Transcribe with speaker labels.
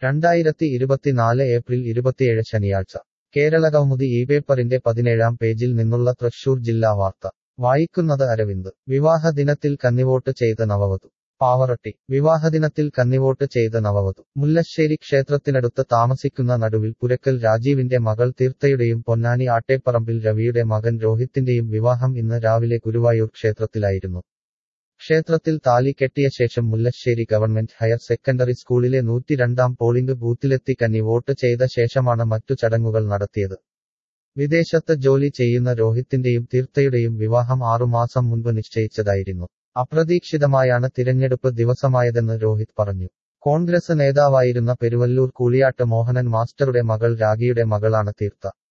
Speaker 1: രണ്ടായിരത്തി ഇരുപത്തിനാല് ഏപ്രിൽ ഇരുപത്തിയേഴ് ശനിയാഴ്ച കേരള കൗമുദി ഈ പേപ്പറിന്റെ പതിനേഴാം പേജിൽ നിന്നുള്ള തൃശൂർ ജില്ലാ വാർത്ത വായിക്കുന്നത് അരവിന്ദ് വിവാഹ ദിനത്തിൽ കന്നിവോട്ട് ചെയ്ത നവവധു പാവറട്ടി വിവാഹദിനത്തിൽ കന്നിവോട്ട് ചെയ്ത നവവധു മുല്ലശ്ശേരി ക്ഷേത്രത്തിനടുത്ത് താമസിക്കുന്ന നടുവിൽ പുരക്കൽ രാജീവിന്റെ മകൾ തീർത്ഥയുടെയും പൊന്നാനി ആട്ടേപ്പറമ്പിൽ രവിയുടെ മകൻ രോഹിത്തിന്റെയും വിവാഹം ഇന്ന് രാവിലെ ഗുരുവായൂർ ക്ഷേത്രത്തിലായിരുന്നു ക്ഷേത്രത്തിൽ താലി കെട്ടിയ ശേഷം മുല്ലശ്ശേരി ഗവൺമെന്റ് ഹയർ സെക്കൻഡറി സ്കൂളിലെ നൂറ്റിരണ്ടാം പോളിംഗ് ബൂത്തിലെത്തി കന്നി വോട്ട് ചെയ്ത ശേഷമാണ് മറ്റു ചടങ്ങുകൾ നടത്തിയത് വിദേശത്ത് ജോലി ചെയ്യുന്ന രോഹിത്തിന്റെയും തീർത്ഥയുടെയും വിവാഹം ആറുമാസം മുൻപ് നിശ്ചയിച്ചതായിരുന്നു അപ്രതീക്ഷിതമായാണ് തിരഞ്ഞെടുപ്പ് ദിവസമായതെന്ന് രോഹിത് പറഞ്ഞു കോൺഗ്രസ് നേതാവായിരുന്ന പെരുവല്ലൂർ കൂളിയാട്ട് മോഹനൻ മാസ്റ്ററുടെ മകൾ രാഗിയുടെ മകളാണ് തീർത്ഥ